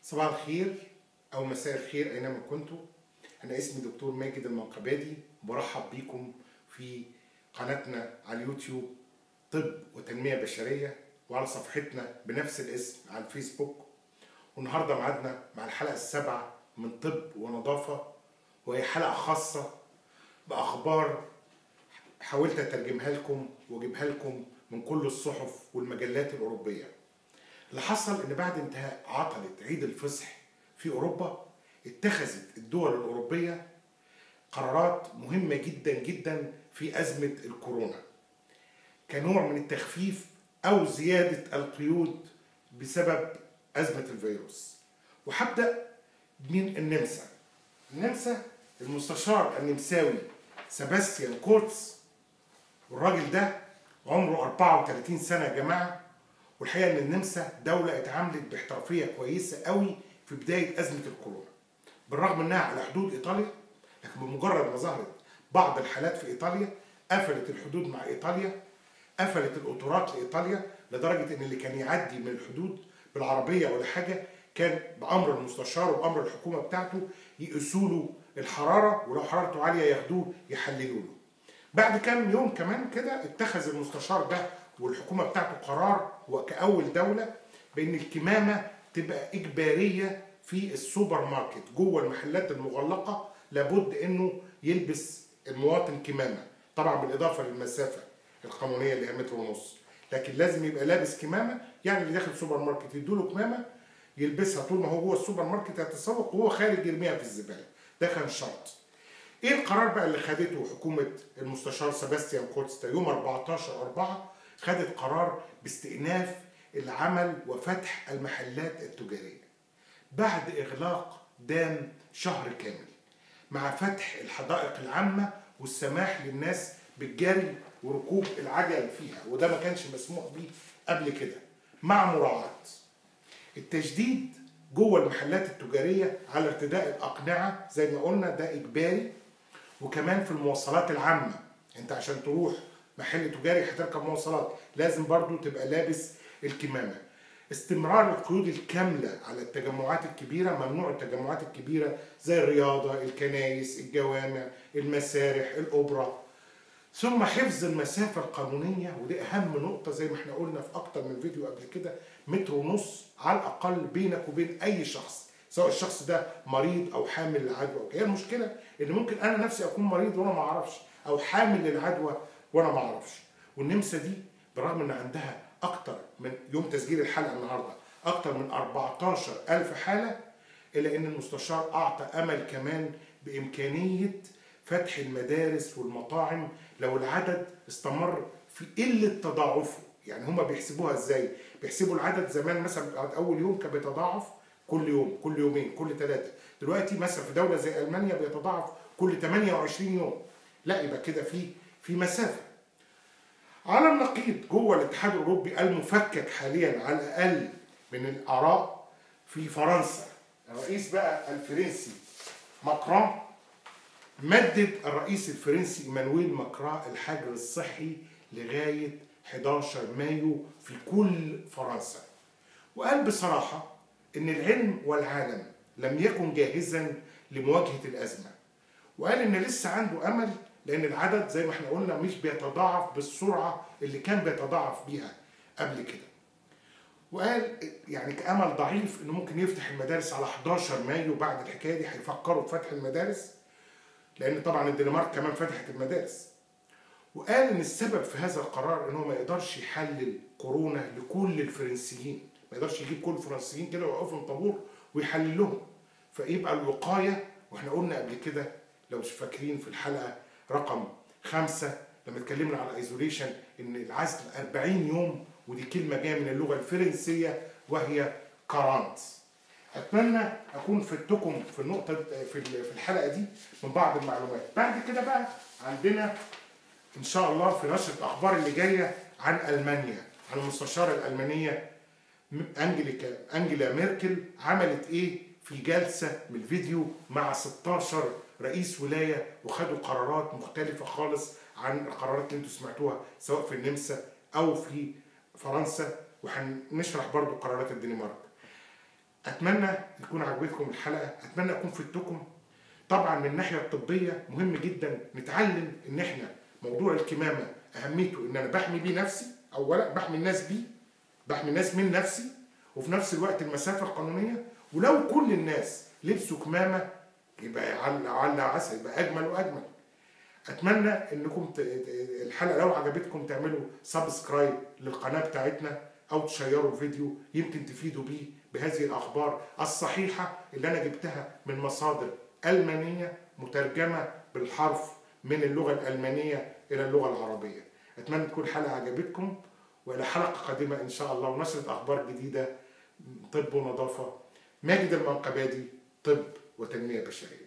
صباح الخير أو مساء الخير أينما كنتم أنا اسمي دكتور ماجد المنقبادي برحب بيكم في قناتنا على اليوتيوب طب وتنمية بشرية وعلى صفحتنا بنفس الاسم على الفيسبوك والنهارده ميعادنا مع الحلقة السابعة من طب ونظافة وهي حلقة خاصة بأخبار حاولت أترجمها لكم وأجيبها لكم من كل الصحف والمجلات الأوروبية اللي حصل ان بعد انتهاء عطلة عيد الفصح في اوروبا اتخذت الدول الاوروبية قرارات مهمة جدا جدا في ازمة الكورونا كنوع من التخفيف او زيادة القيود بسبب ازمة الفيروس وهبدأ من النمسا النمسا المستشار النمساوي سباستيان كورتس والراجل ده عمره 34 سنة يا جماعة والحقيقه ان النمسا دوله اتعاملت باحترافيه كويسه قوي في بدايه ازمه الكورونا بالرغم انها على حدود ايطاليا لكن بمجرد ما ظهرت بعض الحالات في ايطاليا قفلت الحدود مع ايطاليا قفلت القطارات لايطاليا لدرجه ان اللي كان يعدي من الحدود بالعربيه ولا حاجه كان بامر المستشار وبامر الحكومه بتاعته يقيسوا له الحراره ولو حرارته عاليه ياخدوه يحللوا له بعد كام يوم كمان كده اتخذ المستشار ده والحكومه بتاعته قرار وكأول دولة بأن الكمامة تبقى إجبارية في السوبر ماركت جوه المحلات المغلقة لابد أنه يلبس المواطن كمامة طبعا بالإضافة للمسافة القانونية اللي هي متر ونص لكن لازم يبقى لابس كمامة يعني اللي داخل سوبر ماركت يدوله كمامة يلبسها طول ما هو جوه السوبر ماركت يتسوق وهو خارج يرميها في الزبالة ده كان شرط ايه القرار بقى اللي خدته حكومة المستشار سباستيان كورتستا يوم 14 4 خدت قرار باستئناف العمل وفتح المحلات التجارية بعد إغلاق دام شهر كامل مع فتح الحدائق العامة والسماح للناس بالجري وركوب العجل فيها وده ما كانش مسموح بيه قبل كده مع مراعاة التجديد جوه المحلات التجارية على ارتداء الأقنعة زي ما قلنا ده إجباري وكمان في المواصلات العامة انت عشان تروح محل تجاري هتركب مواصلات لازم برضو تبقى لابس الكمامة استمرار القيود الكاملة على التجمعات الكبيرة ممنوع التجمعات الكبيرة زي الرياضة الكنايس الجوامع المسارح الأوبرا ثم حفظ المسافة القانونية ودي أهم نقطة زي ما احنا قلنا في أكتر من فيديو قبل كده متر ونص على الأقل بينك وبين أي شخص سواء الشخص ده مريض أو حامل للعدوى هي المشكلة إن ممكن أنا نفسي أكون مريض وأنا ما أعرفش أو حامل للعدوى وانا ما اعرفش والنمسا دي برغم ان عندها اكتر من يوم تسجيل الحلقه النهارده اكتر من 14 الف حاله الا ان المستشار اعطى امل كمان بامكانيه فتح المدارس والمطاعم لو العدد استمر في قله تضاعفه يعني هما بيحسبوها ازاي بيحسبوا العدد زمان مثلا اول يوم كان بيتضاعف كل يوم كل يومين كل ثلاثه دلوقتي مثلا في دوله زي المانيا بيتضاعف كل 28 يوم لا يبقى كده في في مسافة على النقيض جوه الاتحاد الأوروبي المفكك حاليا على الأقل من الآراء في فرنسا الرئيس بقى الفرنسي ماكرون مدد الرئيس الفرنسي ايمانويل ماكرون الحجر الصحي لغاية 11 مايو في كل فرنسا وقال بصراحة إن العلم والعالم لم يكن جاهزا لمواجهة الأزمة وقال إن لسه عنده أمل لان العدد زي ما احنا قلنا مش بيتضاعف بالسرعه اللي كان بيتضاعف بيها قبل كده وقال يعني كامل ضعيف انه ممكن يفتح المدارس على 11 مايو بعد الحكايه دي هيفكروا بفتح المدارس لان طبعا الدنمارك كمان فتحت المدارس وقال ان السبب في هذا القرار ان هو ما يقدرش يحلل كورونا لكل الفرنسيين ما يقدرش يجيب كل الفرنسيين كده ويوقفهم طابور ويحللهم فيبقى الوقايه واحنا قلنا قبل كده لو مش فاكرين في الحلقه رقم خمسة لما اتكلمنا على الايزوليشن ان العزل 40 يوم ودي كلمه جايه من اللغه الفرنسيه وهي كارانت اتمنى اكون فدتكم في النقطه في في الحلقه دي من بعض المعلومات بعد كده بقى عندنا ان شاء الله في نشره الاخبار اللي جايه عن المانيا عن المستشاره الالمانيه انجليكا انجيلا ميركل عملت ايه في جلسه من الفيديو مع 16 رئيس ولايه وخدوا قرارات مختلفه خالص عن القرارات اللي انتوا سمعتوها سواء في النمسا او في فرنسا وهنشرح برضو قرارات الدنمارك اتمنى يكون عجبتكم الحلقه اتمنى اكون فدتكم طبعا من الناحيه الطبيه مهم جدا نتعلم ان احنا موضوع الكمامه اهميته ان انا بحمي بيه نفسي اولا بحمي الناس بيه بحمي الناس من نفسي وفي نفس الوقت المسافه القانونيه ولو كل الناس لبسوا كمامه يبقى عل عل عسى يبقى اجمل واجمل اتمنى انكم ت... الحلقه لو عجبتكم تعملوا سبسكرايب للقناه بتاعتنا او تشيروا الفيديو يمكن تفيدوا بيه بهذه الاخبار الصحيحه اللي انا جبتها من مصادر المانيه مترجمه بالحرف من اللغه الالمانيه الى اللغه العربيه اتمنى تكون الحلقه عجبتكم والى حلقه قادمه ان شاء الله ونشره اخبار جديده طب ونظافه ماجد المنقبادي طب وتنميه بشريه